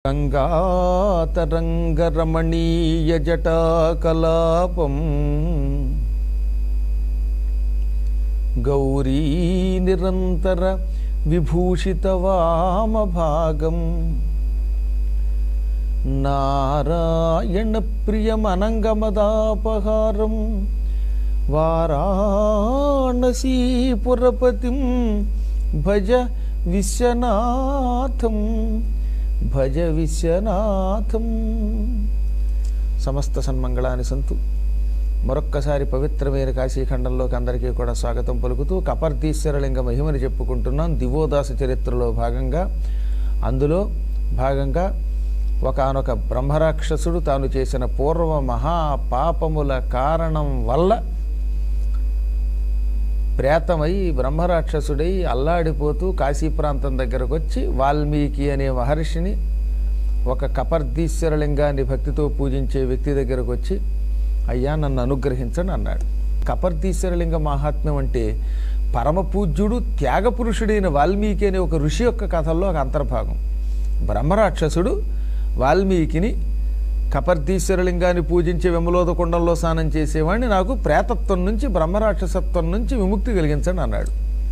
గంగాతరంగరమణీయజటాకలాపం గౌరీ నిరంతర విభూషితవామభాగం నారాయణ ప్రియమనంగమదాపహారం వారాణసీపురపతిం భజ విశ్వనాథం భజ విశ్వనాథం సమస్త సన్మంగళాన్ని సంతు మరొక్కసారి పవిత్రమైన కాశీఖండంలోకి అందరికీ కూడా స్వాగతం పలుకుతూ కపర్దీశ్వరలింగ మహిమని చెప్పుకుంటున్నాం దివోదాస చరిత్రలో భాగంగా అందులో భాగంగా ఒకానొక బ్రహ్మరాక్షసుడు తాను చేసిన పూర్వ మహాపాపముల కారణం వల్ల ప్రేతమై బ్రహ్మరాక్షసుడై అల్లాడిపోతూ కాశీ ప్రాంతం దగ్గరకు వచ్చి వాల్మీకి అనే మహర్షిని ఒక కపర్దీశ్వరలింగాన్ని భక్తితో పూజించే వ్యక్తి దగ్గరకు వచ్చి అయ్యా నన్ను అనుగ్రహించండి అన్నాడు కపర్దీశ్వరలింగ మహాత్మ్యం అంటే పరమ పూజ్యుడు త్యాగపురుషుడైన వాల్మీకి అనే ఒక ఋషి యొక్క కథల్లో ఒక అంతర్భాగం బ్రహ్మరాక్షసుడు వాల్మీకిని కపర్దీశ్వరలింగాన్ని పూజించే వెములోద కుండంలో స్నానం చేసేవాడిని నాకు ప్రేతత్వం నుంచి బ్రహ్మరాక్షసత్వం నుంచి విముక్తి కలిగించండి అన్నాడు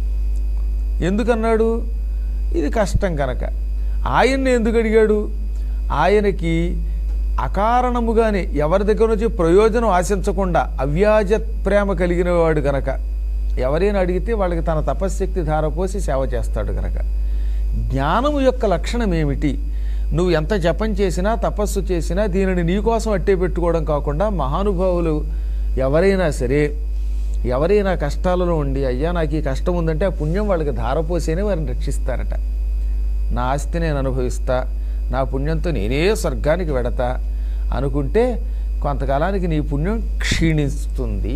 ఎందుకన్నాడు ఇది కష్టం కనుక ఆయన్ని ఎందుకు అడిగాడు ఆయనకి అకారణముగానే ఎవరి దగ్గర నుంచి ప్రయోజనం ఆశించకుండా అవ్యాజ ప్రేమ కలిగిన వాడు గనక ఎవరైనా అడిగితే వాళ్ళకి తన తపశ్శక్తి ధారపోసి సేవ చేస్తాడు గనక జ్ఞానము యొక్క లక్షణం ఏమిటి నువ్వు ఎంత జపం చేసినా తపస్సు చేసినా దీనిని నీకోసం అట్టే పెట్టుకోవడం కాకుండా మహానుభావులు ఎవరైనా సరే ఎవరైనా కష్టాలలో ఉండి అయ్యా నాకు ఈ కష్టం ఉందంటే ఆ పుణ్యం వాళ్ళకి ధారపోసేనే వారిని రక్షిస్తారట నా ఆస్తి నేను అనుభవిస్తా నా పుణ్యంతో నేనే స్వర్గానికి వెడతా అనుకుంటే కొంతకాలానికి నీ పుణ్యం క్షీణిస్తుంది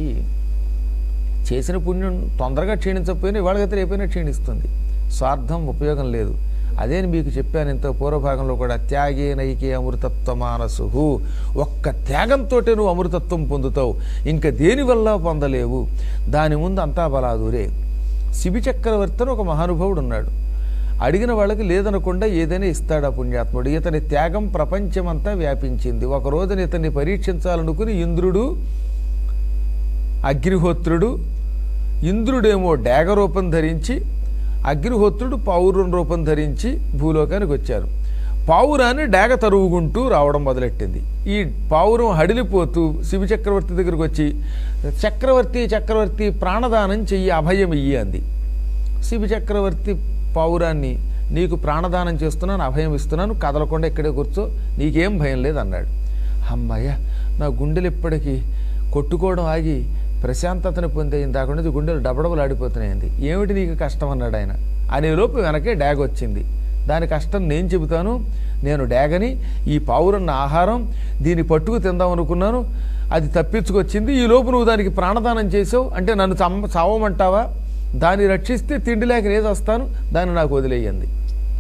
చేసిన పుణ్యం తొందరగా క్షీణించకపోయినా ఇవాళ రేపైనా క్షీణిస్తుంది స్వార్థం ఉపయోగం లేదు అదే మీకు చెప్పాను ఇంత పూర్వభాగంలో కూడా త్యాగే నైకే అమృతత్వ మానసు ఒక్క త్యాగంతో నువ్వు అమృతత్వం పొందుతావు ఇంకా దేనివల్ల పొందలేవు దాని ముందు అంతా బలాదూరే శిబి చక్రవర్తి అని ఒక మహానుభావుడు ఉన్నాడు అడిగిన వాళ్ళకి లేదనకుండా ఏదైనా ఇస్తాడు ఆ పుణ్యాత్ముడు ఇతని త్యాగం ప్రపంచమంతా వ్యాపించింది ఒక రోజున ఇతన్ని పరీక్షించాలనుకుని ఇంద్రుడు అగ్నిహోత్రుడు ఇంద్రుడేమో డేగ రూపం ధరించి అగ్నిహోత్రుడు పావురం రూపం ధరించి భూలోకానికి వచ్చారు పావురాన్ని డేగ తరువుకుంటూ రావడం మొదలెట్టింది ఈ పావురం హడిలిపోతూ శివ చక్రవర్తి దగ్గరకు వచ్చి చక్రవర్తి చక్రవర్తి ప్రాణదానం చెయ్యి అభయం ఇయ్యి అంది శివ చక్రవర్తి పావురాన్ని నీకు ప్రాణదానం చేస్తున్నాను అభయం ఇస్తున్నాను కదలకుండా ఇక్కడే కూర్చో నీకేం భయం లేదు అన్నాడు అమ్మయ్య నా గుండెలు ఇప్పటికీ కొట్టుకోవడం ఆగి ప్రశాంతతను పొందే ఇందాకుండా గుండెలు డబడబలు ఆడిపోతున్నాయండి ఏమిటి నీకు కష్టం అన్నాడు ఆయన అనే లోపు వెనకే డ్యాగ్ వచ్చింది దాని కష్టం నేను చెబుతాను నేను డ్యాగని ఈ పావురన్న ఆహారం దీన్ని పట్టుకు తిందాం అనుకున్నాను అది తప్పించుకొచ్చింది ఈ లోపు నువ్వు దానికి ప్రాణదానం చేసావు అంటే నన్ను చమ్మ చావమంటావా దాన్ని రక్షిస్తే తిండి లేక నేను వస్తాను దాన్ని నాకు వదిలేయండి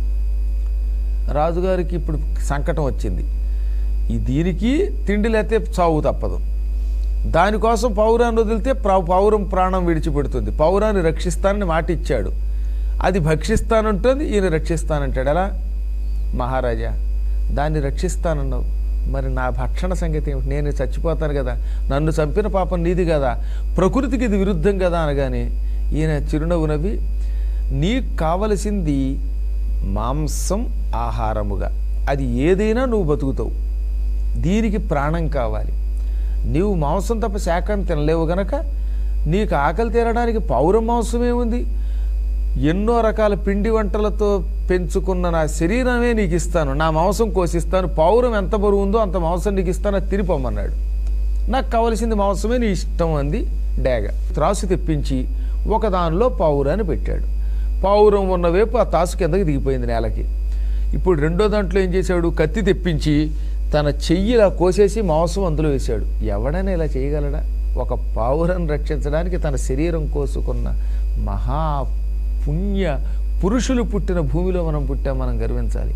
రాజుగారికి ఇప్పుడు సంకటం వచ్చింది ఈ దీనికి తిండి లేతే చావు తప్పదు దానికోసం పౌరాన్ని వదిలితే ప్రా- పౌరం ప్రాణం విడిచిపెడుతుంది పౌరాన్ని రక్షిస్తానని మాట ఇచ్చాడు అది భక్షిస్తానంటుంది ఈయన రక్షిస్తానంటాడు ఎలా మహారాజా దాన్ని రక్షిస్తానన్నావు మరి నా భక్షణ సంగతి ఏమిటి నేను చచ్చిపోతాను కదా నన్ను చంపిన పాపం నీది కదా ప్రకృతికి ఇది విరుద్ధం కదా అనగానే ఈయన చిరునవ్వు నవ్వి నీకు కావలసింది మాంసం ఆహారముగా అది ఏదైనా నువ్వు బతుకుతావు దీనికి ప్రాణం కావాలి నీవు మాంసం తప్ప శాఖను తినలేవు గనక నీకు ఆకలి తీరడానికి పౌర మాంసమే ఉంది ఎన్నో రకాల పిండి వంటలతో పెంచుకున్న నా శరీరమే నీకు ఇస్తాను నా మాంసం కోసిస్తాను పౌరం ఎంత బరువు ఉందో అంత మాంసం నీకు ఇస్తాను అది తినిపోమన్నాడు నాకు కావలసింది మాంసమే నీ ఇష్టం అంది డేగ త్రాసు తెప్పించి ఒక దానిలో పావురాన్ని పెట్టాడు పావురం ఉన్న వైపు ఆ తాసు కిందకి దిగిపోయింది నేలకి ఇప్పుడు రెండో దాంట్లో ఏం చేశాడు కత్తి తెప్పించి తన చెయ్యి ఇలా కోసేసి మాంసం అందులో వేశాడు ఎవడైనా ఇలా చేయగలడా ఒక పావురాన్ని రక్షించడానికి తన శరీరం కోసుకున్న మహా పుణ్య పురుషులు పుట్టిన భూమిలో మనం పుట్టాం మనం గర్వించాలి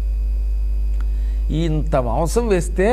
ఇంత మాంసం వేస్తే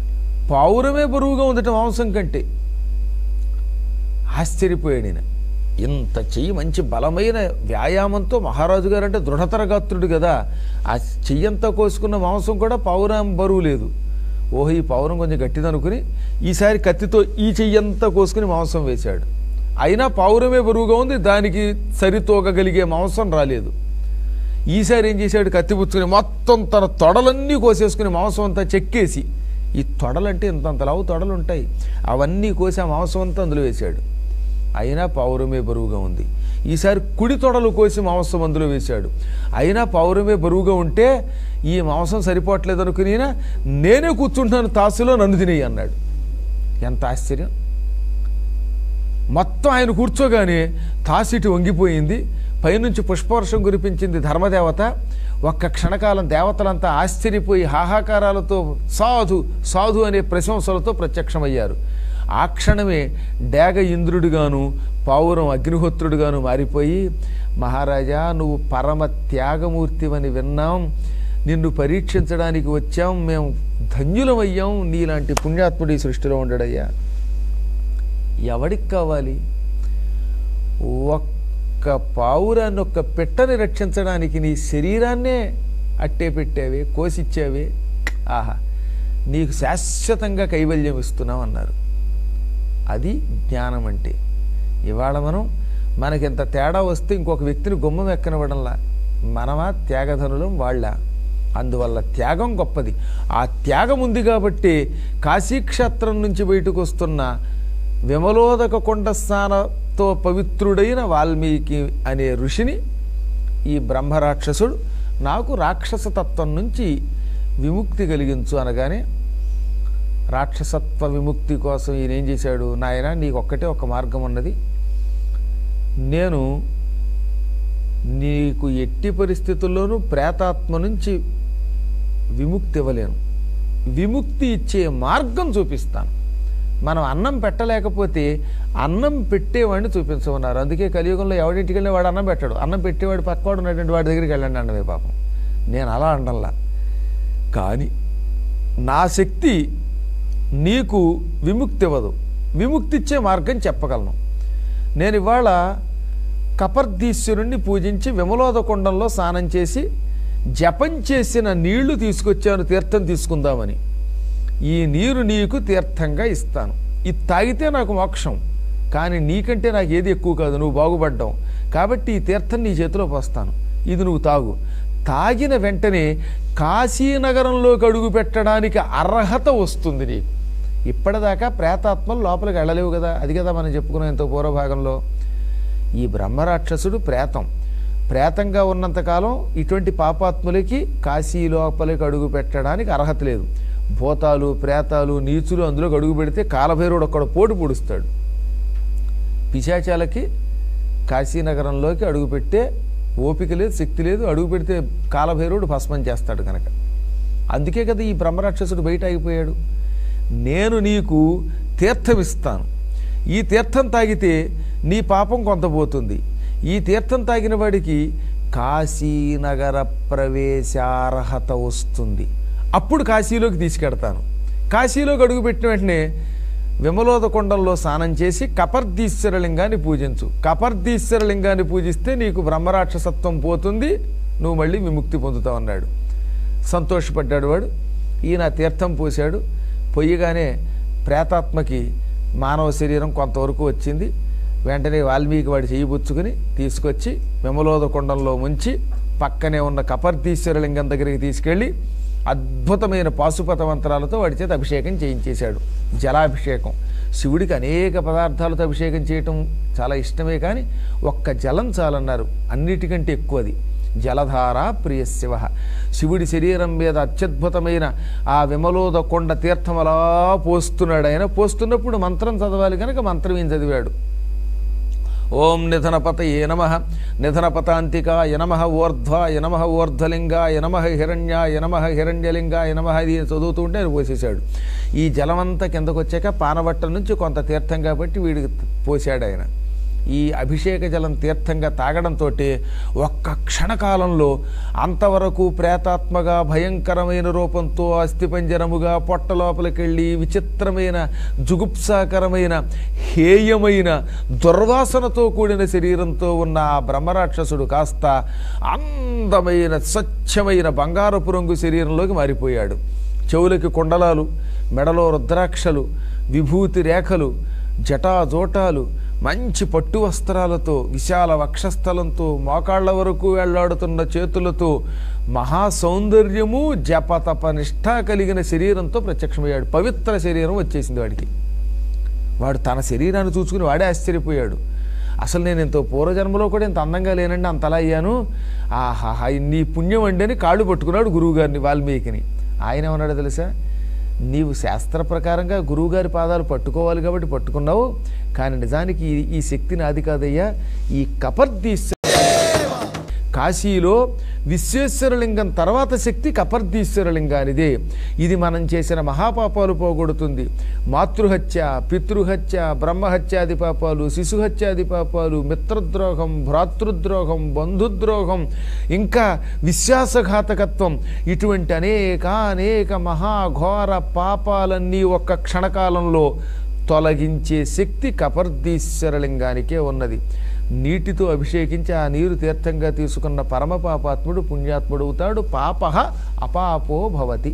పావురమే బరువుగా ఉందట మాంసం కంటే ఆశ్చర్యపోయాడు ఈయన ఇంత చెయ్యి మంచి బలమైన వ్యాయామంతో మహారాజు గారు అంటే దృఢతర గాత్రుడు కదా ఆ చెయ్యంతా కోసుకున్న మాంసం కూడా పౌరం బరువు లేదు ఓహో ఈ పౌరం కొంచెం గట్టిదనుకుని ఈసారి కత్తితో ఈ చెయ్యంతా కోసుకుని మాంసం వేశాడు అయినా పౌరమే బరువుగా ఉంది దానికి సరితూగగలిగే మాంసం రాలేదు ఈసారి ఏం చేశాడు కత్తి పుచ్చుకుని మొత్తం తన తొడలన్నీ కోసేసుకుని మాంసం అంతా చెక్కేసి ఈ తొడలంటే ఇంతంత లావు తొడలు ఉంటాయి అవన్నీ కోసి ఆ మాంసం అంతా అందులో వేశాడు అయినా పౌరమే బరువుగా ఉంది ఈసారి కుడి తొడలు కోసి మాంసం అందులో వేశాడు అయినా పౌరమే బరువుగా ఉంటే ఈ మాంసం సరిపోవట్లేదు అనుకుని నేనే కూర్చుంటున్నాను తాసులో నన్ను తినేయి అన్నాడు ఎంత ఆశ్చర్యం మొత్తం ఆయన కూర్చోగానే తాసిటి వంగిపోయింది పైనుంచి పుష్పవర్షం కురిపించింది ధర్మదేవత ఒక్క క్షణకాలం దేవతలంతా ఆశ్చర్యపోయి హాహాకారాలతో సాధు సాధు అనే ప్రశంసలతో ప్రత్యక్షమయ్యారు ఆ క్షణమే డేగ ఇంద్రుడిగాను పావురం అగ్నిహోత్రుడిగాను మారిపోయి మహారాజా నువ్వు పరమ త్యాగమూర్తివని విన్నాం నిన్ను పరీక్షించడానికి వచ్చాం మేము ధన్యులమయ్యాం నీలాంటి పుణ్యాత్ముడి ఈ సృష్టిలో ఉండడయ్యా ఎవడికి కావాలి ఒక్క పావురాన్ని ఒక్క పెట్టని రక్షించడానికి నీ శరీరాన్నే అట్టే పెట్టావే కోసిచ్చావే ఆహా నీకు శాశ్వతంగా కైవల్యం ఇస్తున్నాం అన్నారు అది జ్ఞానం అంటే ఇవాళ మనం మనకింత తేడా వస్తే ఇంకొక వ్యక్తిని గుమ్మం ఎక్కనివ్వడంలా మనమా త్యాగధనులం వాళ్ళ అందువల్ల త్యాగం గొప్పది ఆ త్యాగం ఉంది కాబట్టి కాశీక్షేత్రం నుంచి బయటకు వస్తున్న విమలోదక కొండ స్నానతో పవిత్రుడైన వాల్మీకి అనే ఋషిని ఈ బ్రహ్మరాక్షసుడు నాకు రాక్షస తత్వం నుంచి విముక్తి కలిగించు అనగానే రాక్షసత్వ విముక్తి కోసం ఈయన ఏం చేశాడు నాయన నీకు ఒక్కటే ఒక మార్గం ఉన్నది నేను నీకు ఎట్టి పరిస్థితుల్లోనూ ప్రేతాత్మ నుంచి విముక్తి ఇవ్వలేను విముక్తి ఇచ్చే మార్గం చూపిస్తాను మనం అన్నం పెట్టలేకపోతే అన్నం పెట్టేవాడిని చూపించమన్నారు అందుకే కలియుగంలో ఎవడింటికి వెళ్ళినా వాడు అన్నం పెట్టాడు అన్నం పెట్టేవాడు పక్కవాడు ఉన్నటువంటి వాడి దగ్గరికి వెళ్ళండి అన్నమే పాపం నేను అలా అండంలా కానీ నా శక్తి నీకు విముక్తి ఇవ్వదు విముక్తి ఇచ్చే మార్గం చెప్పగలను నేను ఇవాళ కపర్దీశ్వరుణ్ణి పూజించి విమలోద కుండంలో స్నానం చేసి జపం చేసిన నీళ్లు తీసుకొచ్చాను తీర్థం తీసుకుందామని ఈ నీరు నీకు తీర్థంగా ఇస్తాను ఇది తాగితే నాకు మోక్షం కానీ నీకంటే నాకు ఏది ఎక్కువ కాదు నువ్వు బాగుపడ్డావు కాబట్టి ఈ తీర్థం నీ చేతిలో పోస్తాను ఇది నువ్వు తాగు తాగిన వెంటనే కాశీనగరంలోకి అడుగు పెట్టడానికి అర్హత వస్తుంది నీకు ఇప్పటిదాకా ప్రేతాత్మలు లోపలికి వెళ్ళలేవు కదా అది కదా మనం చెప్పుకున్నాం ఎంతో పూర్వభాగంలో ఈ బ్రహ్మరాక్షసుడు ప్రేతం ప్రేతంగా ఉన్నంతకాలం ఇటువంటి పాపాత్ములకి కాశీ లోపలికి అడుగు పెట్టడానికి అర్హత లేదు భూతాలు ప్రేతాలు నీచులు అందులోకి అడుగు పెడితే కాలభైరుడు ఒక్కడ పోటు పొడుస్తాడు పిశాచాలకి కాశీనగరంలోకి అడుగు పెట్టే ఓపిక లేదు శక్తి లేదు అడుగు పెడితే కాలభైరుడు భస్మం చేస్తాడు కనుక అందుకే కదా ఈ బ్రహ్మరాక్షసుడు బయట ఆగిపోయాడు నేను నీకు తీర్థం ఇస్తాను ఈ తీర్థం తాగితే నీ పాపం కొంత పోతుంది ఈ తీర్థం తాగిన వాడికి కాశీనగర ప్రవేశార్హత వస్తుంది అప్పుడు కాశీలోకి తీసుకెడతాను కాశీలోకి అడుగుపెట్టిన వెంటనే విమలోద కొండంలో స్నానం చేసి కపర్దీశ్వర లింగాన్ని పూజించు కపర్దీశ్వర లింగాన్ని పూజిస్తే నీకు బ్రహ్మరాక్షసత్వం పోతుంది నువ్వు మళ్ళీ విముక్తి పొందుతావు అన్నాడు సంతోషపడ్డాడు వాడు ఈయన తీర్థం పోశాడు పొయ్యగానే ప్రేతాత్మకి మానవ శరీరం కొంతవరకు వచ్చింది వెంటనే వాల్మీకి వాడి చేయి పుచ్చుకుని తీసుకొచ్చి విమలోద కొండంలో ముంచి పక్కనే ఉన్న కపర్దీశ్వర లింగం దగ్గరికి తీసుకెళ్ళి అద్భుతమైన పాశుపత మంత్రాలతో వాడి చేత అభిషేకం చేయించేశాడు జలాభిషేకం శివుడికి అనేక పదార్థాలతో అభిషేకం చేయటం చాలా ఇష్టమే కానీ ఒక్క జలం చాలన్నారు అన్నిటికంటే ఎక్కువది జలధార ప్రియ శివ శివుడి శరీరం మీద అత్యద్భుతమైన ఆ విమలోద కొండ తీర్థం అలా పోస్తున్నాడు ఆయన పోస్తున్నప్పుడు మంత్రం చదవాలి కనుక మంత్రం ఏం చదివాడు ఓం నిధనపతయే నమ నిధనపతాంతికాయ నమ ఊర్ధ్వాయ నమ ఊర్ధ్వలింగాయ నమ హిరణ్యాయ నమ హిరణ్యలింగాయ నమ ఇది చదువుతూ ఉంటే ఆయన పోసేశాడు ఈ జలమంతా కిందకు వచ్చాక పానబట్ట నుంచి కొంత తీర్థం కాబట్టి వీడికి పోసాడు ఆయన ఈ అభిషేక జలం తీర్థంగా తాగడంతో ఒక్క క్షణకాలంలో అంతవరకు ప్రేతాత్మగా భయంకరమైన రూపంతో అస్థిపంజరముగా పొట్ట లోపలికెళ్ళి విచిత్రమైన జుగుప్సాకరమైన హేయమైన దుర్వాసనతో కూడిన శరీరంతో ఉన్న ఆ బ్రహ్మరాక్షసుడు కాస్త అందమైన స్వచ్ఛమైన బంగారపు రంగు శరీరంలోకి మారిపోయాడు చెవులకి కుండలాలు మెడలో రుద్రాక్షలు విభూతి రేఖలు జటాజోటాలు మంచి పట్టు వస్త్రాలతో విశాల వక్షస్థలంతో మోకాళ్ళ వరకు వెళ్లాడుతున్న చేతులతో మహా సౌందర్యము జపతప నిష్ఠ కలిగిన శరీరంతో ప్రత్యక్షమయ్యాడు పవిత్ర శరీరం వచ్చేసింది వాడికి వాడు తన శరీరాన్ని చూసుకుని వాడే ఆశ్చర్యపోయాడు అసలు నేను ఇంత పూర్వజన్మలో కూడా ఇంత అందంగా లేనండి అంతలా అయ్యాను ఆహాహా నీ పుణ్యం అండి అని కాళ్ళు పట్టుకున్నాడు గురువుగారిని వాల్మీకిని ఆయన ఏమన్నాడు తెలుసా నీవు శాస్త్ర ప్రకారంగా గురువుగారి పాదాలు పట్టుకోవాలి కాబట్టి పట్టుకున్నావు కానీ నిజానికి ఈ- ఈ శక్తి నాది కాదయ్యా ఈ కపర్దీశ్వర కాశీలో విశ్వేశ్వరలింగం తర్వాత శక్తి కపర్దీశ్వరలింగానిదే ఇది మనం చేసిన మహాపాపాలు పోగొడుతుంది మాతృహత్య పితృహత్య బ్రహ్మహత్యాది పాపాలు శిశుహత్యాది పాపాలు మిత్రద్రోహం భ్రాతృద్రోహం బంధుద్రోహం ఇంకా విశ్వాసఘాతకత్వం ఇటువంటి అనేక అనేక మహాఘోర పాపాలన్నీ ఒక్క క్షణకాలంలో తొలగించే శక్తి కపర్దీశ్వరలింగానికే ఉన్నది నీటితో అభిషేకించి ఆ నీరు తీర్థంగా తీసుకున్న పరమ పాపాత్ముడు పుణ్యాత్ముడు అవుతాడు పాప అపాపో భవతి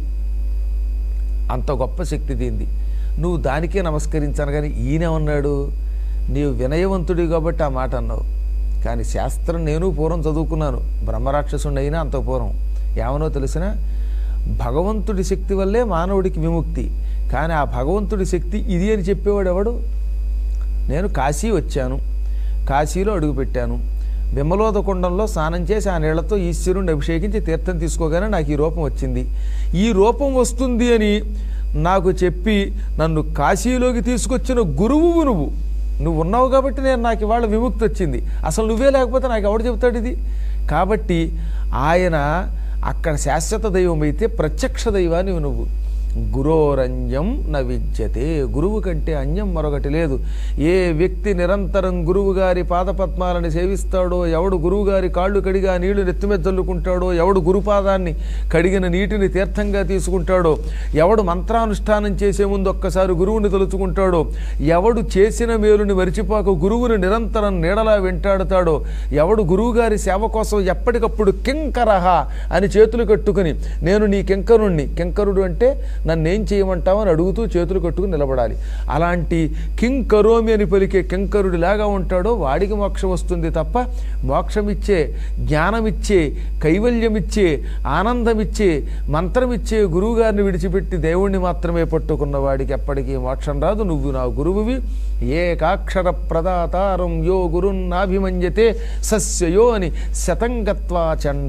అంత గొప్ప శక్తి దీంది నువ్వు దానికే నమస్కరించాను కానీ ఈయనేమన్నాడు నీవు వినయవంతుడి కాబట్టి ఆ మాట అన్నావు కానీ శాస్త్రం నేను పూర్వం చదువుకున్నాను బ్రహ్మరాక్షసుని అయినా అంత పూర్వం ఏమనో తెలిసిన భగవంతుడి శక్తి వల్లే మానవుడికి విముక్తి కానీ ఆ భగవంతుడి శక్తి ఇది అని చెప్పేవాడు ఎవడు నేను కాశీ వచ్చాను కాశీలో అడుగుపెట్టాను విమలోద కుండంలో స్నానం చేసి ఆ నీళ్లతో ఈశ్వరుణ్ణి అభిషేకించి తీర్థం తీసుకోగానే నాకు ఈ రూపం వచ్చింది ఈ రూపం వస్తుంది అని నాకు చెప్పి నన్ను కాశీలోకి తీసుకొచ్చిన గురువు నువ్వు నువ్వు ఉన్నావు కాబట్టి నేను నాకు ఇవాళ విముక్తి వచ్చింది అసలు నువ్వే లేకపోతే నాకు ఎవడు చెబుతాడు ఇది కాబట్టి ఆయన అక్కడ శాశ్వత దైవం అయితే ప్రత్యక్ష దైవాన్ని నువ్వు గురోరంజం న విద్యతే గురువు కంటే అన్యం మరొకటి లేదు ఏ వ్యక్తి నిరంతరం గురువుగారి పాదపద్మాలని సేవిస్తాడో ఎవడు గురువుగారి కాళ్ళు కడిగా నీళ్లు నెత్తిమీద చల్లుకుంటాడో ఎవడు గురుపాదాన్ని కడిగిన నీటిని తీర్థంగా తీసుకుంటాడో ఎవడు మంత్రానుష్ఠానం చేసే ముందు ఒక్కసారి గురువుని తలుచుకుంటాడో ఎవడు చేసిన మేలుని మరిచిపోక గురువుని నిరంతరం నీడలా వెంటాడుతాడో ఎవడు గురువుగారి సేవ కోసం ఎప్పటికప్పుడు కింకరహ అని చేతులు కట్టుకుని నేను నీ కింకరుణ్ణి కింకరుడు అంటే నన్నేం చేయమంటావు అని అడుగుతూ చేతులు కట్టుకుని నిలబడాలి అలాంటి కింకరోమి అని పలికే కింకరుడిలాగా ఉంటాడో వాడికి మోక్షం వస్తుంది తప్ప మోక్షమిచ్చే జ్ఞానమిచ్చే కైవల్యమిచ్చే ఆనందమిచ్చే మంత్రమిచ్చే గురువుగారిని విడిచిపెట్టి దేవుణ్ణి మాత్రమే పట్టుకున్న వాడికి ఎప్పటికీ మోక్షం రాదు నువ్వు నా గురువువి ఏకాక్షర ప్రదాతారం యో గురున్నాభిమన్యతే సస్యయో అని శతంగత్వా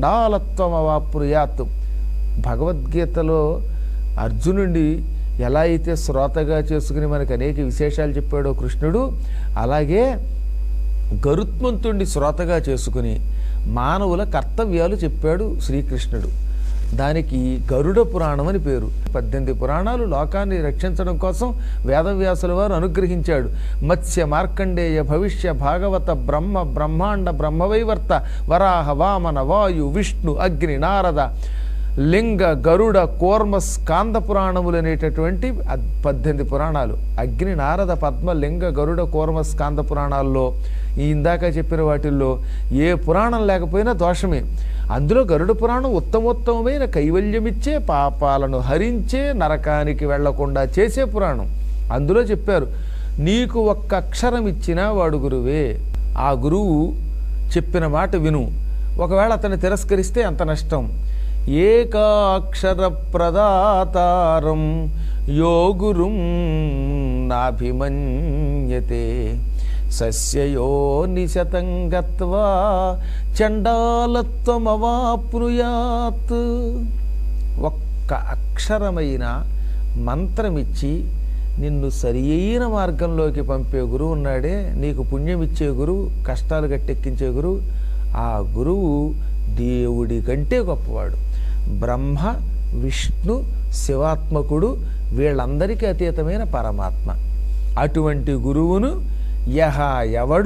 చండాలత్వమవాప్నుయాత్ భగవద్గీతలో అర్జునుడి ఎలా అయితే శ్రోతగా చేసుకుని మనకు అనేక విశేషాలు చెప్పాడో కృష్ణుడు అలాగే గరుత్మంతుణ్ణి శ్రోతగా చేసుకుని మానవుల కర్తవ్యాలు చెప్పాడు శ్రీకృష్ణుడు దానికి గరుడ పురాణం అని పేరు పద్దెనిమిది పురాణాలు లోకాన్ని రక్షించడం కోసం వేదవ్యాసుల వారు అనుగ్రహించాడు మత్స్య మార్కండేయ భవిష్య భాగవత బ్రహ్మ బ్రహ్మాండ బ్రహ్మవైవర్త వరాహ వామన వాయు విష్ణు అగ్ని నారద లింగ గరుడ కూర్మ స్కాంద పురాణములు అనేటటువంటి అద్- పద్దెనిమిది పురాణాలు అగ్ని నారద పద్మ లింగ గరుడ కూర్మ స్కాంద పురాణాల్లో ఈ ఇందాక చెప్పిన వాటిల్లో ఏ పురాణం లేకపోయినా దోషమే అందులో గరుడ పురాణం ఉత్తమోత్తమైన కైవల్యమిచ్చే పాపాలను హరించే నరకానికి వెళ్లకుండా చేసే పురాణం అందులో చెప్పారు నీకు ఒక్క అక్షరం ఇచ్చినా వాడు గురువే ఆ గురువు చెప్పిన మాట విను ఒకవేళ అతన్ని తిరస్కరిస్తే అంత నష్టం ఏకాక్షర ప్రదాతారం యో గురుం నాభిమన్యతే సస్యయో నిశతం గత్వా చండాలత్వమవాప్నుయాత్ ఒక్క అక్షరమైన మంత్రమిచ్చి నిన్ను సరి అయిన మార్గంలోకి పంపే గురువు ఉన్నాడే నీకు పుణ్యమిచ్చే గురువు కష్టాలు గట్టెక్కించే గురువు ఆ గురువు దేవుడి కంటే గొప్పవాడు బ్రహ్మ విష్ణు శివాత్మకుడు వీళ్ళందరికీ అతీతమైన పరమాత్మ అటువంటి గురువును యహ ఎవడు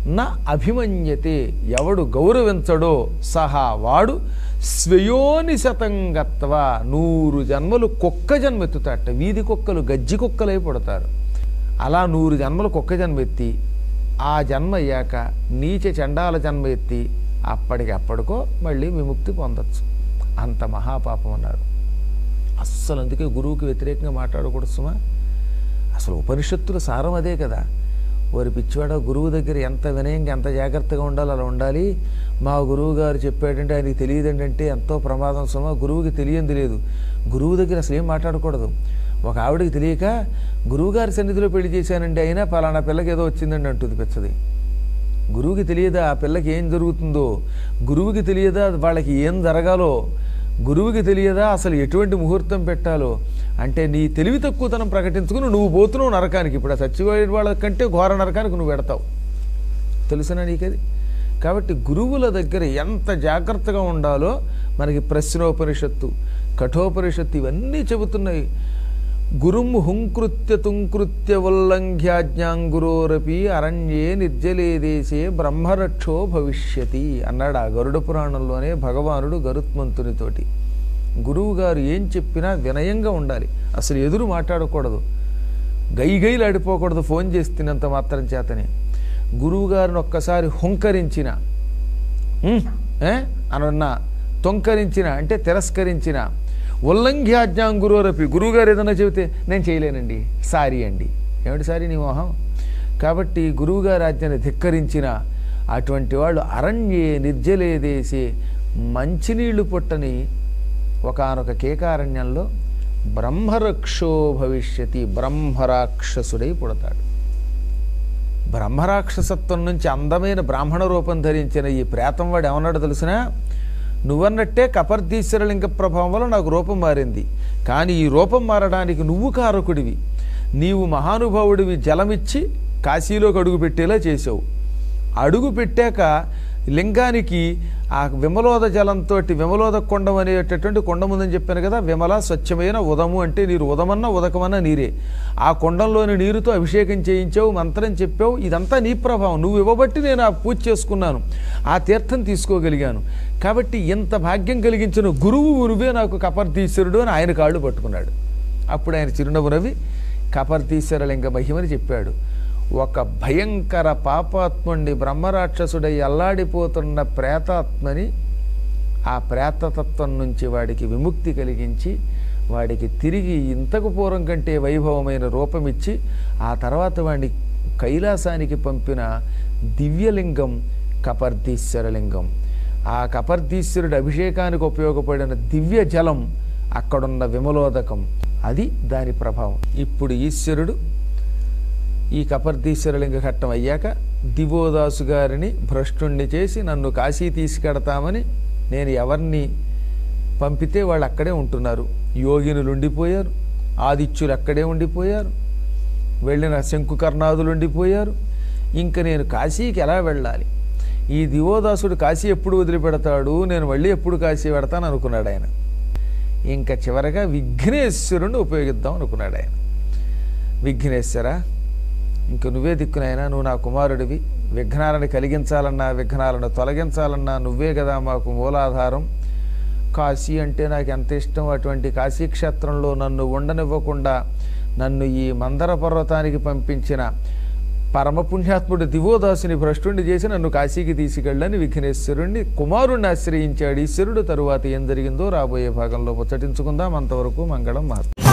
నా అభిమన్యతే ఎవడు గౌరవించడో సహా వాడు స్వయోని శతంగత్వ నూరు జన్మలు కుక్క జన్మ ఎత్తుతాట వీధి కుక్కలు గజ్జి కుక్కలై పుడతారు అలా నూరు జన్మలు కుక్క జన్మ ఎత్తి ఆ జన్మ అయ్యాక నీచ చండాల జన్మ ఎత్తి అప్పటికి అప్పటికో మళ్ళీ విముక్తి పొందొచ్చు అంత మహాపాపం అన్నారు అస్సలు అందుకే గురువుకి వ్యతిరేకంగా మాట్లాడకూడదు సుమా అసలు ఉపనిషత్తుల సారం అదే కదా వారి పిచ్చివాడ గురువు దగ్గర ఎంత వినయంగా ఎంత జాగ్రత్తగా ఉండాలో అలా ఉండాలి మా గురువు గారు చెప్పాడంటే ఆయనకి తెలియదండి అంటే ఎంతో ప్రమాదం సుమా గురువుకి తెలియంది లేదు గురువు దగ్గర అసలు ఏం మాట్లాడకూడదు ఒక ఆవిడకి తెలియక గురువుగారి సన్నిధిలో పెళ్లి చేశానండి అయినా పలానా పిల్లకి ఏదో వచ్చిందండి అంటుంది పెచ్చది గురువుకి తెలియదా ఆ పిల్లకి ఏం జరుగుతుందో గురువుకి తెలియదా వాళ్ళకి ఏం జరగాలో గురువుకి తెలియదా అసలు ఎటువంటి ముహూర్తం పెట్టాలో అంటే నీ తెలివి తక్కువతనం ప్రకటించుకుని నువ్వు పోతున్నావు నరకానికి ఇప్పుడు ఆ చచ్చిపోయే వాళ్ళ కంటే ఘోర నరకానికి నువ్వు పెడతావు తెలుసునా నీకది కాబట్టి గురువుల దగ్గర ఎంత జాగ్రత్తగా ఉండాలో మనకి ప్రశ్నోపనిషత్తు కఠోపనిషత్తు ఇవన్నీ చెబుతున్నాయి గురుం హుంకృత్య తుంకృత్య ఉల్లంఘ్యాజ్ఞాంగురోరపి అరణ్యే నిర్జలే దేశే బ్రహ్మరక్షో భవిష్యతి అన్నాడు ఆ గరుడ పురాణంలోనే భగవానుడు గరుత్మంతునితోటి గురువు గారు ఏం చెప్పినా వినయంగా ఉండాలి అసలు ఎదురు మాట్లాడకూడదు గై గైలాడిపోకూడదు ఫోన్ చేస్తున్నంత మాత్రం చేతనే గురువు గారిని ఒక్కసారి హుంకరించిన "ఉమ్, ఏ అనన్నా తొంకరించిన అంటే తిరస్కరించిన ఉల్లంఘ్యాజ్ఞాం గురువురపి గురువుగారు ఏదైనా చెబితే నేను చేయలేనండి సారీ అండి ఏమిటి సారీ నీ మొహం కాబట్టి గురువుగారి ఆజ్ఞని ధిక్కరించిన అటువంటి వాళ్ళు అరణ్యే నిర్జలే దేశే మంచినీళ్లు పుట్టని ఒకానొక కేకారణ్యంలో బ్రహ్మరక్షో భవిష్యతి బ్రహ్మరాక్షసుడై పుడతాడు బ్రహ్మరాక్షసత్వం నుంచి అందమైన బ్రాహ్మణ రూపం ధరించిన ఈ ప్రేతం వాడు ఏమన్నాడు తెలిసినా నువ్వన్నట్టే కపర్దీశ్వరలింగ ప్రభావం వల్ల నాకు రూపం మారింది కానీ ఈ రూపం మారడానికి నువ్వు కారకుడివి నీవు మహానుభావుడివి జలమిచ్చి కాశీలోకి అడుగు పెట్టేలా చేసావు అడుగు పెట్టాక లింగానికి ఆ విమలోద జలంతో విమలోద కొండం అనేటటువంటి కొండం ఉందని చెప్పాను కదా విమల స్వచ్ఛమైన ఉదము అంటే నీరు ఉదమన్నా ఉదకమన్నా నీరే ఆ కొండంలోని నీరుతో అభిషేకం చేయించావు మంత్రం చెప్పావు ఇదంతా నీ ప్రభావం నువ్వు ఇవ్వబట్టి నేను ఆ పూజ చేసుకున్నాను ఆ తీర్థం తీసుకోగలిగాను కాబట్టి ఇంత భాగ్యం కలిగించిన గురువు గురువే నాకు కపర్దీశ్వరుడు అని ఆయన కాళ్ళు పట్టుకున్నాడు అప్పుడు ఆయన చిరునవ్వు నవ్వి కపర్దీశ్వరలింగ మహిమని చెప్పాడు ఒక భయంకర పాపాత్ముణ్ణి బ్రహ్మరాక్షసుడై అల్లాడిపోతున్న ప్రేతాత్మని ఆ ప్రేతతత్వం నుంచి వాడికి విముక్తి కలిగించి వాడికి తిరిగి ఇంతకు పూర్వం కంటే వైభవమైన రూపమిచ్చి ఆ తర్వాత వాడిని కైలాసానికి పంపిన దివ్యలింగం కపర్దీశ్వరలింగం ఆ కపర్దీశ్వరుడి అభిషేకానికి ఉపయోగపడిన దివ్య జలం అక్కడున్న విమలోదకం అది దాని ప్రభావం ఇప్పుడు ఈశ్వరుడు ఈ కపర్దీశ్వరలింగ ఘట్టం అయ్యాక దివోదాసు గారిని భ్రష్టుణ్ణి చేసి నన్ను కాశీ తీసుకెడతామని నేను ఎవరిని పంపితే వాళ్ళు అక్కడే ఉంటున్నారు యోగినులు ఉండిపోయారు ఆదిత్యులు అక్కడే ఉండిపోయారు వెళ్ళిన శంకుకర్ణాదులు ఉండిపోయారు ఇంక నేను కాశీకి ఎలా వెళ్ళాలి ఈ దివోదాసుడు కాశీ ఎప్పుడు వదిలిపెడతాడు నేను మళ్ళీ ఎప్పుడు కాశీ పెడతాను అనుకున్నాడు ఆయన ఇంకా చివరగా విఘ్నేశ్వరుణ్ణి ఉపయోగిద్దాం అనుకున్నాడు ఆయన విఘ్నేశ్వర ఇంక నువ్వే దిక్కునైనా నువ్వు నా కుమారుడివి విఘ్నాలను కలిగించాలన్నా విఘ్నాలను తొలగించాలన్నా నువ్వే కదా మాకు మూలాధారం కాశీ అంటే నాకు ఎంత ఇష్టం అటువంటి కాశీ క్షేత్రంలో నన్ను ఉండనివ్వకుండా నన్ను ఈ మందర పర్వతానికి పంపించిన పరమపుణ్యాత్ముడు దివోదాసుని భ్రష్టుణ్ణి చేసి నన్ను కాశీకి తీసుకెళ్ళని విఘ్నేశ్వరుణ్ణి కుమారుణ్ణి ఆశ్రయించాడు ఈశ్వరుడు తరువాత ఏం జరిగిందో రాబోయే భాగంలో ముచ్చటించుకుందాం అంతవరకు మంగళం మహత్వం